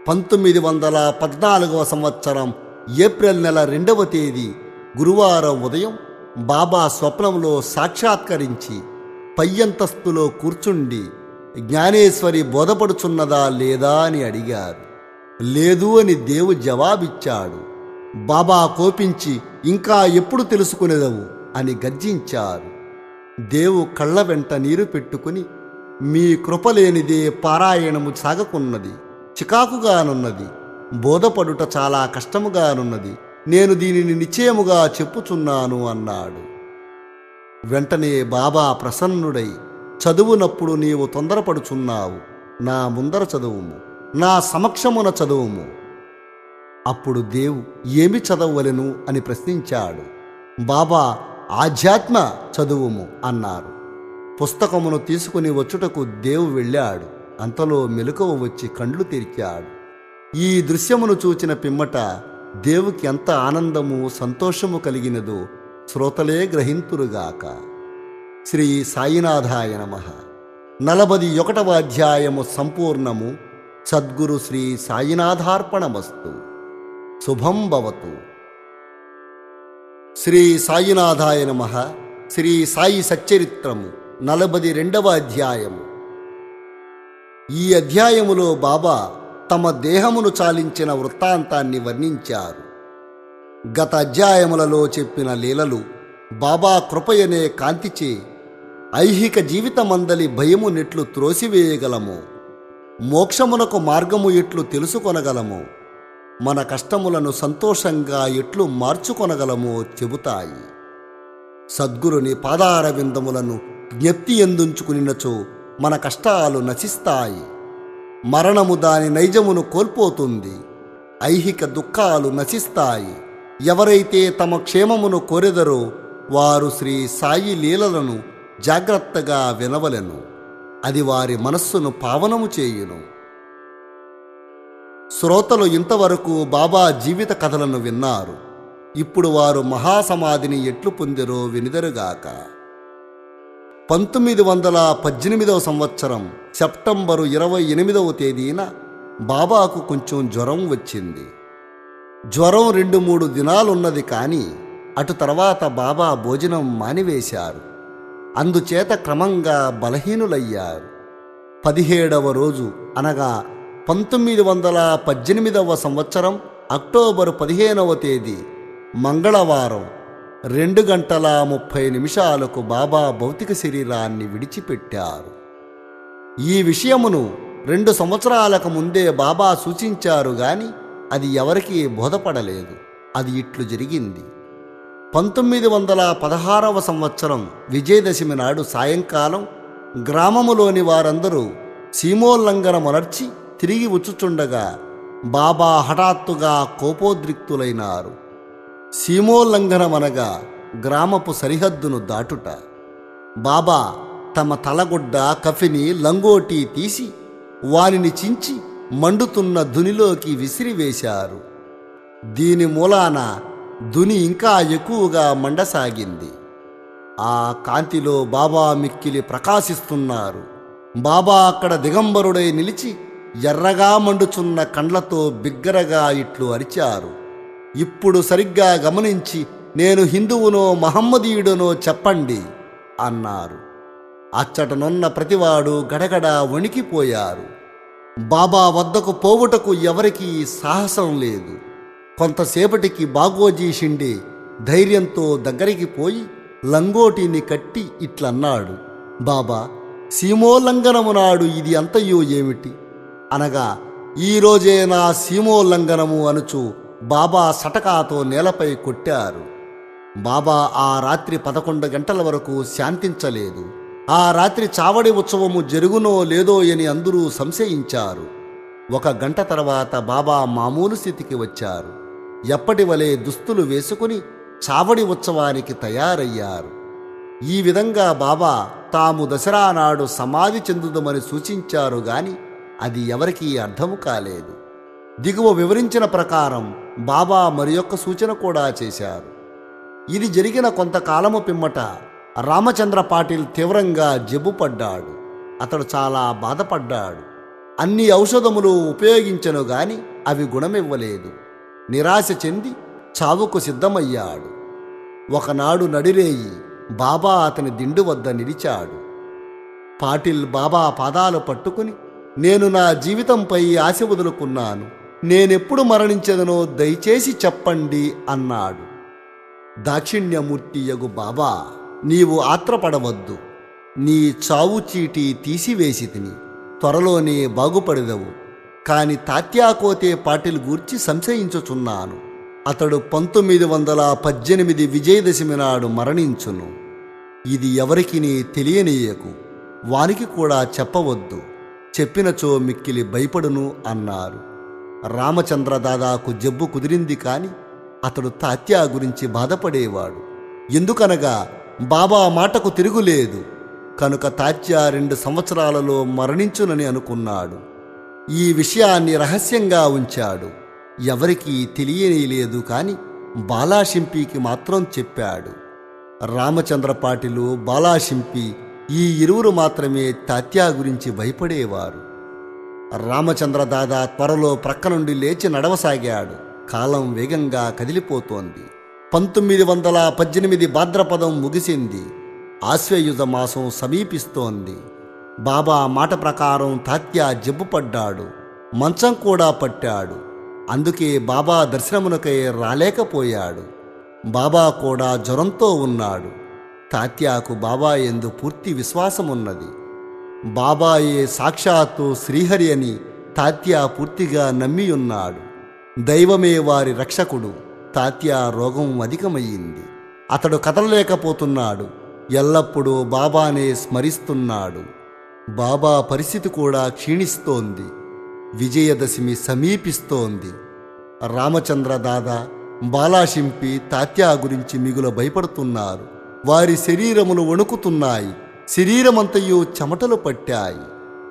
పంతొమ్మిది వందల పద్నాలుగవ సంవత్సరం ఏప్రిల్ నెల రెండవ తేదీ గురువారం ఉదయం బాబా స్వప్నంలో సాక్షాత్కరించి పై అంతస్తులో కూర్చుండి జ్ఞానేశ్వరి బోధపడుచున్నదా లేదా అని అడిగారు లేదు అని దేవు జవాబిచ్చాడు బాబా కోపించి ఇంకా ఎప్పుడు తెలుసుకునేదవు అని గర్జించారు దేవు కళ్ళ వెంట నీరు పెట్టుకుని మీ కృపలేనిదే పారాయణము సాగకున్నది చికాకుగానున్నది బోధపడుట చాలా కష్టముగానున్నది నేను దీనిని నిశ్చయముగా చెప్పుచున్నాను అన్నాడు వెంటనే బాబా ప్రసన్నుడై చదువునప్పుడు నీవు తొందరపడుచున్నావు నా ముందర చదువుము నా సమక్షమున చదువుము అప్పుడు దేవు ఏమి చదవవలెను అని ప్రశ్నించాడు బాబా ఆధ్యాత్మ చదువుము అన్నారు పుస్తకమును తీసుకుని వచ్చుటకు దేవు వెళ్ళాడు అంతలో మెలకువ వచ్చి కండ్లు తెరిచాడు ఈ దృశ్యమును చూచిన పిమ్మట దేవుకి ఎంత ఆనందము సంతోషము కలిగినదో శ్రోతలే గ్రహింతురుగాక శ్రీ సాయినాథాయ నమ నలభది ఒకటవ అధ్యాయము సంపూర్ణము సద్గురు శ్రీ సాయినాథార్పణమస్తు శుభం భవతు శ్రీ సాయినాథాయ నమ శ్రీ సాయి సచ్చరిత్రము నలభది రెండవ అధ్యాయము ఈ అధ్యాయములో బాబా తమ దేహమును చాలించిన వృత్తాంతాన్ని వర్ణించారు గత అధ్యాయములలో చెప్పిన లీలలు బాబా కృపయనే కాంతిచే ఐహిక జీవితమందలి భయము నెట్లు త్రోసివేయగలము మోక్షమునకు మార్గము ఎట్లు తెలుసుకొనగలము మన కష్టములను సంతోషంగా ఎట్లు మార్చుకొనగలమో చెబుతాయి సద్గురుని పాదార విందములను జ్ఞప్తి ఎందుంచుకునినచో మన కష్టాలు నశిస్తాయి మరణము దాని నైజమును కోల్పోతుంది ఐహిక దుఃఖాలు నశిస్తాయి ఎవరైతే తమ క్షేమమును కోరెదరో వారు శ్రీ సాయి లీలలను జాగ్రత్తగా వినవలెను అది వారి మనస్సును పావనము చేయును శ్రోతలు ఇంతవరకు బాబా జీవిత కథలను విన్నారు ఇప్పుడు వారు మహాసమాధిని ఎట్లు పొందిరో వినిదరుగాక పంతొమ్మిది వందల పద్దెనిమిదవ సంవత్సరం సెప్టెంబరు ఇరవై ఎనిమిదవ తేదీన బాబాకు కొంచెం జ్వరం వచ్చింది జ్వరం రెండు మూడు దినాలున్నది కానీ అటు తర్వాత బాబా భోజనం మానివేశారు అందుచేత క్రమంగా బలహీనులయ్యారు పదిహేడవ రోజు అనగా పంతొమ్మిది వందల పద్దెనిమిదవ సంవత్సరం అక్టోబరు పదిహేనవ తేదీ మంగళవారం రెండు గంటల ముప్పై నిమిషాలకు బాబా భౌతిక శరీరాన్ని విడిచిపెట్టారు ఈ విషయమును రెండు సంవత్సరాలకు ముందే బాబా సూచించారు గాని అది ఎవరికీ బోధపడలేదు అది ఇట్లు జరిగింది పంతొమ్మిది వందల పదహారవ సంవత్సరం విజయదశమి నాడు సాయంకాలం గ్రామములోని వారందరూ సీమోల్లంఘన మొనర్చి తిరిగి వచ్చుచుండగా బాబా హఠాత్తుగా కోపోద్రిక్తులైనారు సీమోల్లంఘనమనగా గ్రామపు సరిహద్దును దాటుట బాబా తమ తలగుడ్డ కఫిని లంగోటి తీసి వానిని చించి మండుతున్న దునిలోకి విసిరివేశారు దీని మూలాన దుని ఇంకా ఎక్కువగా మండసాగింది ఆ కాంతిలో బాబా మిక్కిలి ప్రకాశిస్తున్నారు బాబా అక్కడ దిగంబరుడై నిలిచి ఎర్రగా మండుచున్న కండ్లతో బిగ్గరగా ఇట్లు అరిచారు ఇప్పుడు సరిగ్గా గమనించి నేను హిందువునో మహమ్మదీయుడనో చెప్పండి అన్నారు అచ్చటనున్న ప్రతివాడు గడగడ వణికిపోయారు బాబా వద్దకు పోవుటకు ఎవరికీ సాహసం లేదు కొంతసేపటికి బాగోజీ షిండే ధైర్యంతో దగ్గరికి పోయి లంగోటిని కట్టి ఇట్లన్నాడు బాబా సీమోల్లంఘనము నాడు ఇది అంతయో ఏమిటి అనగా ఈరోజే నా సీమోల్లంఘనము అనుచు బాబా సటకాతో నేలపై కొట్టారు బాబా ఆ రాత్రి పదకొండు గంటల వరకు శాంతించలేదు ఆ రాత్రి చావడి ఉత్సవము జరుగునో లేదో అని అందరూ సంశయించారు ఒక గంట తర్వాత బాబా మామూలు స్థితికి వచ్చారు ఎప్పటి వలె దుస్తులు వేసుకుని చావడి ఉత్సవానికి తయారయ్యారు ఈ విధంగా బాబా తాము దసరా నాడు సమాధి చెందుదమని సూచించారు గాని అది ఎవరికీ అర్థము కాలేదు దిగువ వివరించిన ప్రకారం బాబా మరి యొక్క సూచన కూడా చేశారు ఇది జరిగిన కొంతకాలము పిమ్మట రామచంద్ర పాటిల్ తీవ్రంగా జబ్బుపడ్డాడు అతడు చాలా బాధపడ్డాడు అన్ని ఔషధములు ఉపయోగించను గాని అవి గుణమివ్వలేదు నిరాశ చెంది చావుకు సిద్ధమయ్యాడు ఒకనాడు నడిరేయి బాబా అతని దిండు వద్ద నిలిచాడు పాటిల్ బాబా పాదాలు పట్టుకుని నేను నా జీవితంపై ఆశ వదులుకున్నాను నేనెప్పుడు మరణించదనో దయచేసి చెప్పండి అన్నాడు దాక్షిణ్యమూర్తి యగు బాబా నీవు ఆత్రపడవద్దు నీ చావు చీటీ తీసివేసి తిని త్వరలోనే బాగుపడదవు కాని తాత్యాకోతే పాటిల్ గూర్చి సంశయించుచున్నాను అతడు పంతొమ్మిది వందల పద్దెనిమిది విజయదశమి నాడు మరణించును ఇది ఎవరికి నీ తెలియనీయకు వానికి కూడా చెప్పవద్దు చెప్పినచో మిక్కిలి భయపడును అన్నారు రామచంద్ర దాదాకు జబ్బు కుదిరింది కాని అతడు తాత్యా గురించి బాధపడేవాడు ఎందుకనగా బాబా మాటకు తిరుగులేదు కనుక తాత్యా రెండు సంవత్సరాలలో మరణించునని అనుకున్నాడు ఈ విషయాన్ని రహస్యంగా ఉంచాడు ఎవరికీ తెలియనీయలేదు కాని బాలాషింపికి మాత్రం చెప్పాడు రామచంద్రపాటిలు బాలాషింపి ఈ ఇరువురు మాత్రమే తాత్యా గురించి భయపడేవారు రామచంద్ర దాదా త్వరలో ప్రక్క నుండి లేచి నడవసాగాడు కాలం వేగంగా కదిలిపోతోంది పంతొమ్మిది వందల పద్దెనిమిది భాద్రపదం ముగిసింది ఆశ్వయుజ మాసం సమీపిస్తోంది బాబా మాట ప్రకారం తాత్యా జబ్బుపడ్డాడు మంచం కూడా పట్టాడు అందుకే బాబా దర్శనమునకై రాలేకపోయాడు బాబా కూడా జ్వరంతో ఉన్నాడు తాత్యాకు బాబా ఎందు పూర్తి విశ్వాసమున్నది బాబాయే సాక్షాత్తు శ్రీహరి అని తాత్యా పూర్తిగా నమ్మియున్నాడు దైవమే వారి రక్షకుడు తాత్యా రోగం అధికమయ్యింది అతడు కదలలేకపోతున్నాడు ఎల్లప్పుడూ బాబానే స్మరిస్తున్నాడు బాబా పరిస్థితి కూడా క్షీణిస్తోంది విజయదశమి సమీపిస్తోంది రామచంద్ర దాదా బాలాషింపి తాత్యా గురించి మిగుల భయపడుతున్నారు వారి శరీరములు వణుకుతున్నాయి శరీరమంతయు చెమటలు పట్టాయి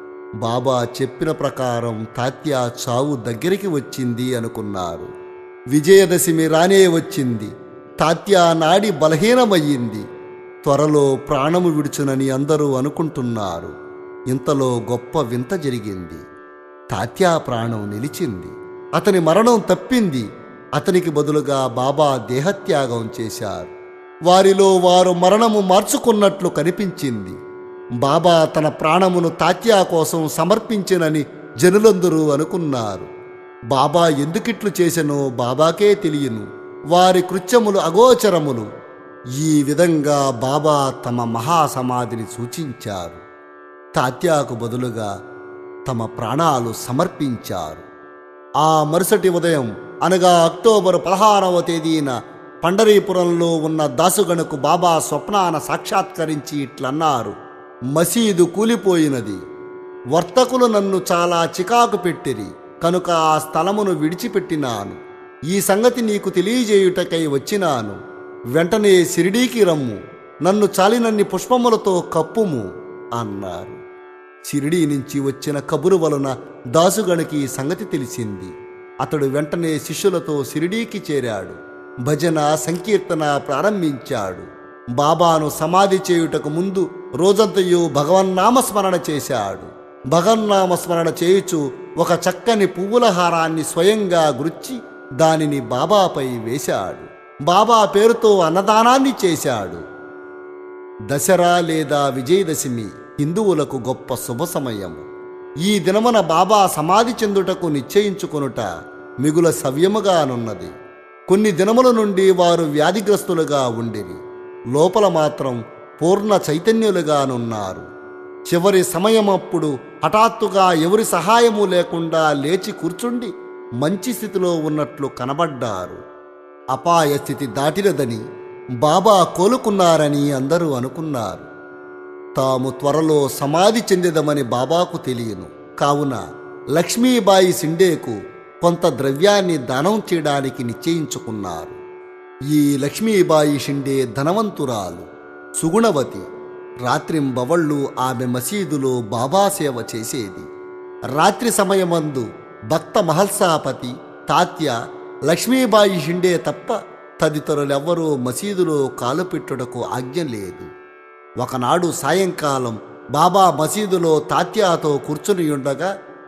బాబా చెప్పిన ప్రకారం తాత్యా చావు దగ్గరికి వచ్చింది అనుకున్నారు విజయదశమి రానే వచ్చింది తాత్యా నాడి బలహీనమయ్యింది త్వరలో ప్రాణము విడుచునని అందరూ అనుకుంటున్నారు ఇంతలో గొప్ప వింత జరిగింది తాత్యా ప్రాణం నిలిచింది అతని మరణం తప్పింది అతనికి బదులుగా బాబా దేహత్యాగం చేశారు వారిలో వారు మరణము మార్చుకున్నట్లు కనిపించింది బాబా తన ప్రాణమును తాత్యా కోసం సమర్పించినని జనులందరూ అనుకున్నారు బాబా ఎందుకిట్లు చేసెనో బాబాకే తెలియను వారి కృత్యములు అగోచరములు ఈ విధంగా బాబా తమ మహాసమాధిని సూచించారు తాత్యాకు బదులుగా తమ ప్రాణాలు సమర్పించారు ఆ మరుసటి ఉదయం అనగా అక్టోబర్ పదహారవ తేదీన పండరీపురంలో ఉన్న దాసుగణకు బాబా స్వప్నాన సాక్షాత్కరించి ఇట్లన్నారు మసీదు కూలిపోయినది వర్తకులు నన్ను చాలా చికాకు పెట్టిరి కనుక ఆ స్థలమును విడిచిపెట్టినాను ఈ సంగతి నీకు తెలియజేయుటకై వచ్చినాను వెంటనే షిరిడీకి రమ్ము నన్ను చాలినన్ని పుష్పములతో కప్పుము అన్నారు షిరిడీ నుంచి వచ్చిన కబురు వలన దాసుగణకి ఈ సంగతి తెలిసింది అతడు వెంటనే శిష్యులతో షిరిడీకి చేరాడు భజన సంకీర్తన ప్రారంభించాడు బాబాను సమాధి చేయుటకు ముందు రోజంతయు భగవన్నామస్మరణ చేశాడు భగవన్నామస్మరణ చేయుచు ఒక చక్కని పువ్వుల హారాన్ని స్వయంగా గుర్చి దానిని బాబాపై వేశాడు బాబా పేరుతో అన్నదానాన్ని చేశాడు దసరా లేదా విజయదశమి హిందువులకు గొప్ప శుభ సమయము ఈ దినమున బాబా సమాధి చెందుటకు నిశ్చయించుకొనుట మిగుల సవ్యముగానున్నది కొన్ని దినముల నుండి వారు వ్యాధిగ్రస్తులుగా ఉండిరి లోపల మాత్రం పూర్ణ చైతన్యులుగానున్నారు చివరి సమయమప్పుడు హఠాత్తుగా ఎవరి సహాయము లేకుండా లేచి కూర్చుండి మంచి స్థితిలో ఉన్నట్లు కనబడ్డారు అపాయ స్థితి దాటినదని బాబా కోలుకున్నారని అందరూ అనుకున్నారు తాము త్వరలో సమాధి చెందదమని బాబాకు తెలియను కావున లక్ష్మీబాయి సిండేకు కొంత ద్రవ్యాన్ని దానం చేయడానికి నిశ్చయించుకున్నారు ఈ లక్ష్మీబాయి షిండే ధనవంతురాలు సుగుణవతి రాత్రింబవళ్ళు ఆమె మసీదులో బాబా సేవ చేసేది రాత్రి సమయమందు భక్త మహల్సాపతి తాత్య లక్ష్మీబాయి షిండే తప్ప తదితరులెవ్వరూ మసీదులో కాలు పెట్టుటకు ఆజ్ఞ లేదు ఒకనాడు సాయంకాలం బాబా మసీదులో తాత్యాతో కూర్చుని ఉండగా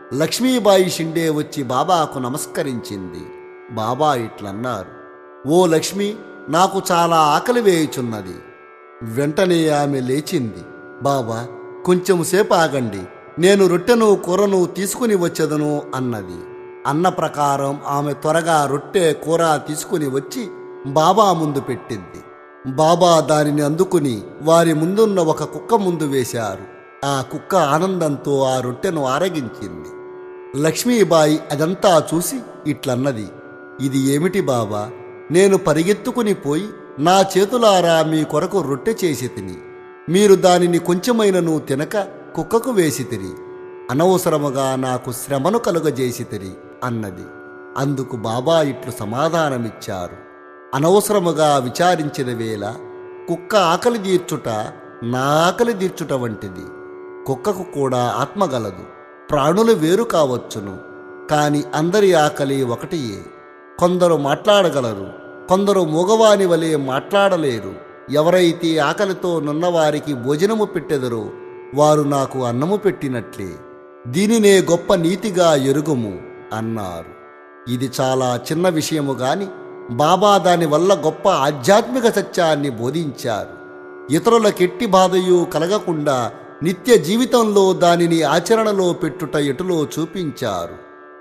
లక్ష్మీబాయి షిండే వచ్చి బాబాకు నమస్కరించింది బాబా ఇట్లన్నారు ఓ లక్ష్మి నాకు చాలా ఆకలి వేయుచున్నది వెంటనే ఆమె లేచింది బాబా కొంచెం సేపు ఆగండి నేను రొట్టెను కూరను తీసుకుని వచ్చేదను అన్నది అన్న ప్రకారం ఆమె త్వరగా రొట్టె కూర తీసుకుని వచ్చి బాబా ముందు పెట్టింది బాబా దానిని అందుకుని వారి ముందున్న ఒక కుక్క ముందు వేశారు ఆ కుక్క ఆనందంతో ఆ రొట్టెను ఆరగించింది లక్ష్మీబాయి అదంతా చూసి ఇట్లన్నది ఇది ఏమిటి బాబా నేను పరిగెత్తుకుని పోయి నా చేతులారా మీ కొరకు రొట్టె చేసి తిని మీరు దానిని కొంచెమైనను తినక కుక్కకు వేసి తిరి అనవసరముగా నాకు శ్రమను కలుగజేసితిరి అన్నది అందుకు బాబా ఇట్లు సమాధానమిచ్చారు అనవసరముగా విచారించిన వేళ కుక్క ఆకలి తీర్చుట నా ఆకలి తీర్చుట వంటిది కుక్కకు కూడా ఆత్మ గలదు ప్రాణులు వేరు కావచ్చును కాని అందరి ఆకలి ఒకటియే కొందరు మాట్లాడగలరు కొందరు మూగవాని వలె మాట్లాడలేరు ఎవరైతే ఆకలితో నున్నవారికి భోజనము పెట్టెదరో వారు నాకు అన్నము పెట్టినట్లే దీనినే గొప్ప నీతిగా ఎరుగుము అన్నారు ఇది చాలా చిన్న విషయము గాని బాబా దాని వల్ల గొప్ప ఆధ్యాత్మిక సత్యాన్ని బోధించారు ఇతరులకెట్టి బాధయు కలగకుండా నిత్య జీవితంలో దానిని ఆచరణలో పెట్టుట ఎటులో చూపించారు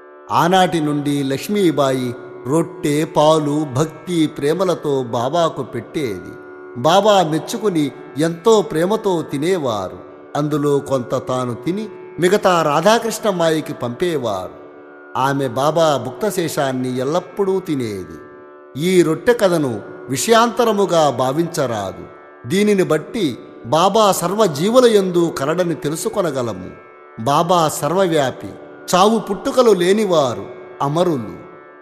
ఆనాటి నుండి లక్ష్మీబాయి రొట్టె పాలు భక్తి ప్రేమలతో బాబాకు పెట్టేది బాబా మెచ్చుకుని ఎంతో ప్రేమతో తినేవారు అందులో కొంత తాను తిని మిగతా రాధాకృష్ణమాయికి పంపేవారు ఆమె బాబా భుక్తశేషాన్ని ఎల్లప్పుడూ తినేది ఈ రొట్టె కథను విషయాంతరముగా భావించరాదు దీనిని బట్టి బాబా సర్వజీవుల యందు కలడని తెలుసుకొనగలము బాబా సర్వవ్యాపి చావు పుట్టుకలు లేనివారు అమరులు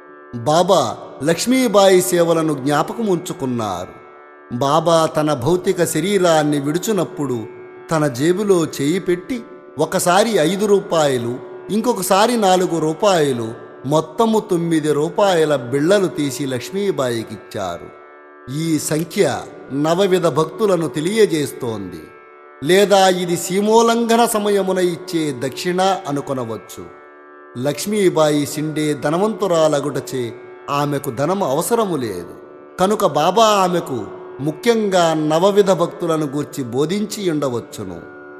బాబా లక్ష్మీబాయి సేవలను జ్ఞాపకం ఉంచుకున్నారు బాబా తన భౌతిక శరీరాన్ని విడుచునప్పుడు తన జేబులో చేయి పెట్టి ఒకసారి ఐదు రూపాయలు ఇంకొకసారి నాలుగు రూపాయలు మొత్తము తొమ్మిది రూపాయల బిళ్ళలు తీసి లక్ష్మీబాయికిచ్చారు ఈ సంఖ్య నవవిధ భక్తులను తెలియజేస్తోంది లేదా ఇది సీమోల్లంఘన సమయమున ఇచ్చే దక్షిణ అనుకొనవచ్చు లక్ష్మీబాయి సిండే ధనవంతురాలగుటచే ఆమెకు ధనం అవసరము లేదు కనుక బాబా ఆమెకు ముఖ్యంగా నవవిధ భక్తులను గూర్చి బోధించి ఉండవచ్చును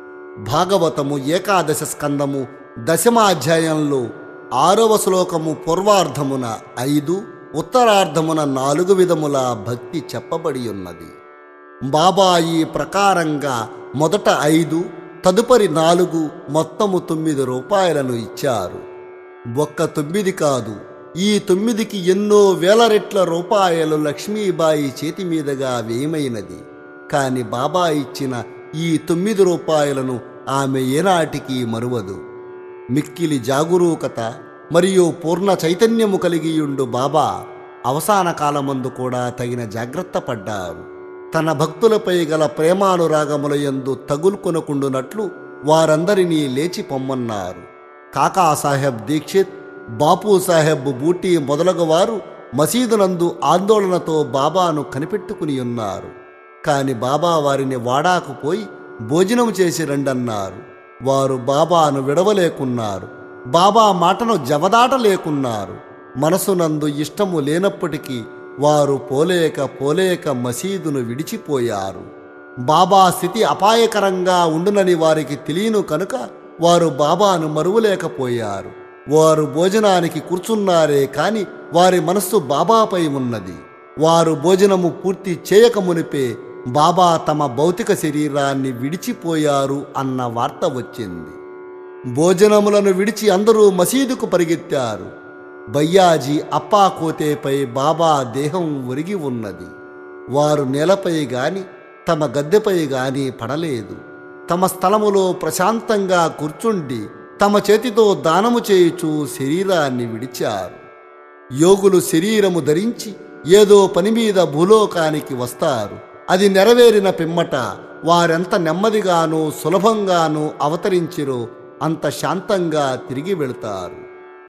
భాగవతము ఏకాదశ స్కందము దశమాధ్యాయంలో ఆరవ శ్లోకము పూర్వార్ధమున ఐదు ఉత్తరార్ధమున నాలుగు విధముల భక్తి చెప్పబడి ఉన్నది బాబా ఈ ప్రకారంగా మొదట ఐదు తదుపరి నాలుగు మొత్తము తొమ్మిది రూపాయలను ఇచ్చారు ఒక్క తొమ్మిది కాదు ఈ తొమ్మిదికి ఎన్నో వేల రెట్ల రూపాయలు లక్ష్మీబాయి చేతి మీదుగా వేయమైనది కాని బాబా ఇచ్చిన ఈ తొమ్మిది రూపాయలను ఆమె ఏనాటికి మరువదు మిక్కిలి జాగరూకత మరియు పూర్ణ చైతన్యము కలిగియుండు బాబా అవసాన కాలమందు కూడా తగిన జాగ్రత్త పడ్డారు తన భక్తులపై గల ప్రేమానురాగముల యందు తగులుకొనకుండునట్లు వారందరినీ లేచి పొమ్మన్నారు కాకాసాహెబ్ దీక్షిత్ బాపు సాహెబ్ బూటీ మొదలగు వారు మసీదునందు ఆందోళనతో బాబాను కనిపెట్టుకుని ఉన్నారు కాని బాబా వారిని వాడాకు పోయి భోజనం చేసి రండన్నారు వారు బాబాను విడవలేకున్నారు బాబా మాటను జవదాటలేకున్నారు మనసునందు ఇష్టము లేనప్పటికీ వారు పోలేక పోలేక మసీదును విడిచిపోయారు బాబా స్థితి అపాయకరంగా ఉండునని వారికి తెలియను కనుక వారు బాబాను మరువలేకపోయారు వారు భోజనానికి కూర్చున్నారే కాని వారి మనస్సు బాబాపై ఉన్నది వారు భోజనము పూర్తి చేయకమునిపే బాబా తమ భౌతిక శరీరాన్ని విడిచిపోయారు అన్న వార్త వచ్చింది భోజనములను విడిచి అందరూ మసీదుకు పరిగెత్తారు బయ్యాజీ అప్పా కోతేపై బాబా దేహం ఒరిగి ఉన్నది వారు నేలపై గాని తమ గద్దెపై గాని పడలేదు తమ స్థలములో ప్రశాంతంగా కూర్చుండి తమ చేతితో దానము చేయుచు శరీరాన్ని విడిచారు యోగులు శరీరము ధరించి ఏదో పని మీద భూలోకానికి వస్తారు అది నెరవేరిన పిమ్మట వారెంత నెమ్మదిగానూ సులభంగానూ అవతరించిరో అంత శాంతంగా తిరిగి వెళతారు